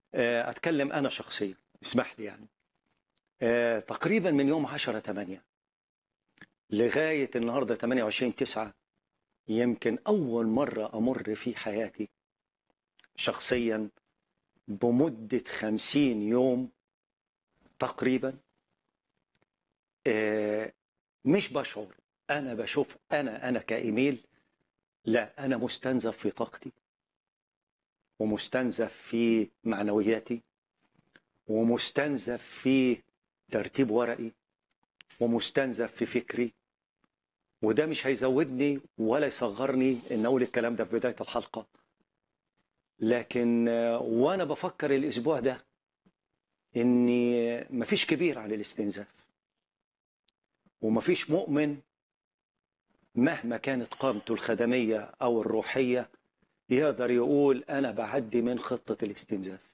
آه، اتكلم انا شخصيا اسمح لي يعني آه، تقريبا من يوم 10 8 لغايه النهارده 28 9 يمكن اول مره امر في حياتي شخصيا بمده 50 يوم تقريبا آه، مش بشعر انا بشوف انا انا كايميل لا انا مستنزف في طاقتي ومستنزف في معنوياتي ومستنزف في ترتيب ورقي ومستنزف في فكري وده مش هيزودني ولا يصغرني ان اقول الكلام ده في بدايه الحلقه لكن آه، وانا بفكر الاسبوع ده اني مفيش كبير على الاستنزاف ومفيش مؤمن مهما كانت قامته الخدميه او الروحيه يقدر يقول انا بعدي من خطه الاستنزاف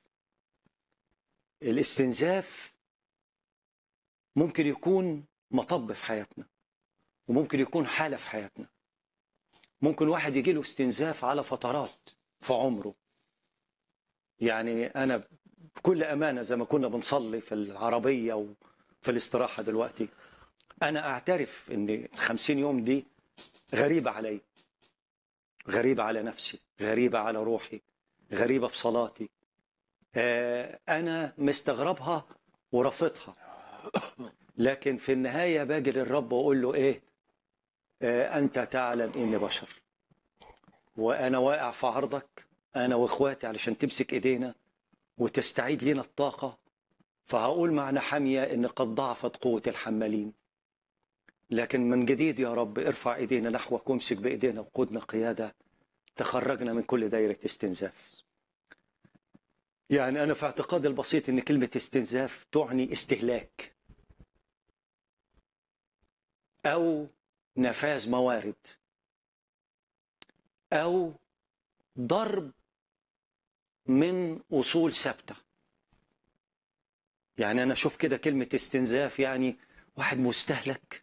الاستنزاف ممكن يكون مطب في حياتنا وممكن يكون حاله في حياتنا ممكن واحد يجي له استنزاف على فترات في عمره يعني انا بكل امانه زي ما كنا بنصلي في العربيه وفي الاستراحه دلوقتي انا اعترف ان ال 50 يوم دي غريبه علي غريبه على نفسي غريبه على روحي غريبه في صلاتي آه، انا مستغربها ورافضها لكن في النهايه باجي للرب واقول له ايه آه، انت تعلم اني بشر وانا واقع في عرضك انا واخواتي علشان تمسك ايدينا وتستعيد لنا الطاقه فهقول مع نحمية ان قد ضعفت قوه الحمالين لكن من جديد يا رب ارفع ايدينا نحوك وامسك بايدينا وقودنا قياده تخرجنا من كل دايره استنزاف يعني انا في اعتقادي البسيط ان كلمه استنزاف تعني استهلاك او نفاذ موارد او ضرب من اصول ثابته يعني انا اشوف كده كلمه استنزاف يعني واحد مستهلك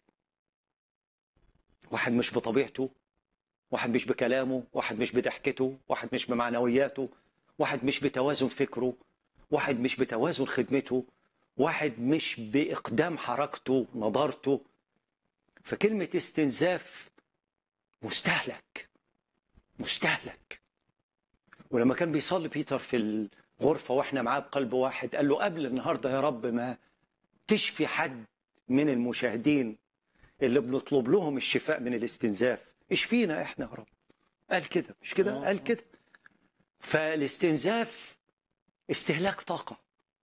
واحد مش بطبيعته واحد مش بكلامه واحد مش بضحكته واحد مش بمعنوياته واحد مش بتوازن فكره واحد مش بتوازن خدمته واحد مش بإقدام حركته نظرته فكلمة استنزاف مستهلك مستهلك ولما كان بيصلي بيتر في الغرفة واحنا معاه بقلب واحد قال له قبل النهاردة يا رب ما تشفي حد من المشاهدين اللي بنطلب لهم الشفاء من الاستنزاف اشفينا احنا يا رب قال كده مش كده قال كده فالاستنزاف استهلاك طاقة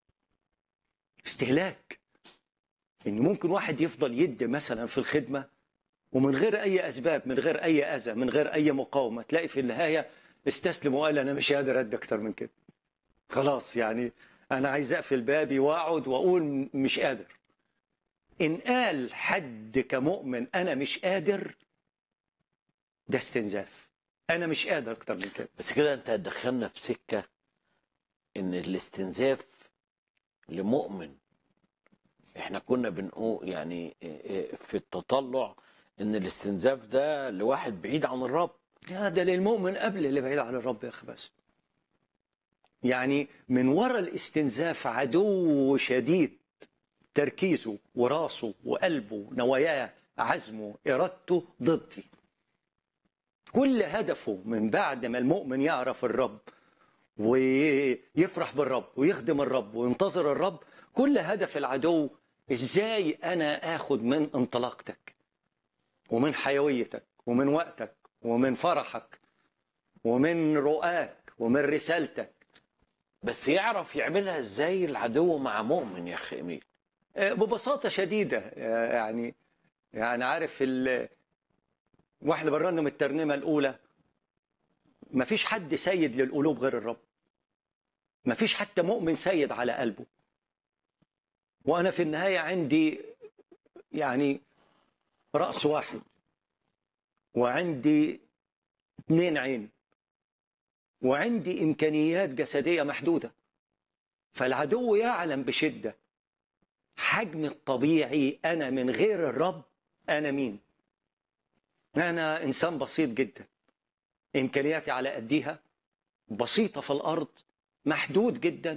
استهلاك ان ممكن واحد يفضل يد مثلا في الخدمة ومن غير اي اسباب من غير اي اذى من غير اي مقاومة تلاقي في النهاية استسلم وقال انا مش قادر ادي اكتر من كده خلاص يعني انا عايز اقفل بابي واقعد واقول مش قادر ان قال حد كمؤمن انا مش قادر ده استنزاف انا مش قادر اكتر من كده بس كده انت هتدخلنا في سكه ان الاستنزاف لمؤمن احنا كنا بنقول يعني في التطلع ان الاستنزاف ده لواحد بعيد عن الرب يا ده للمؤمن قبل اللي بعيد عن الرب يا اخي بس يعني من وراء الاستنزاف عدو شديد تركيزه وراسه وقلبه نواياه عزمه ارادته ضدي كل هدفه من بعد ما المؤمن يعرف الرب ويفرح بالرب ويخدم الرب وينتظر الرب كل هدف العدو ازاي انا اخد من انطلاقتك ومن حيويتك ومن وقتك ومن فرحك ومن رؤاك ومن رسالتك بس يعرف يعملها ازاي العدو مع مؤمن يا اخي اميل آه، ببساطة شديدة آه، يعني يعني عارف ال واحنا برنم الترنيمة الأولى مفيش حد سيد للقلوب غير الرب مفيش حتى مؤمن سيد على قلبه وأنا في النهاية عندي يعني رأس واحد وعندي اتنين عين وعندي إمكانيات جسدية محدودة فالعدو يعلم بشدة حجم الطبيعي أنا من غير الرب أنا مين أنا إنسان بسيط جدا إمكانياتي على قديها بسيطة في الأرض محدود جدا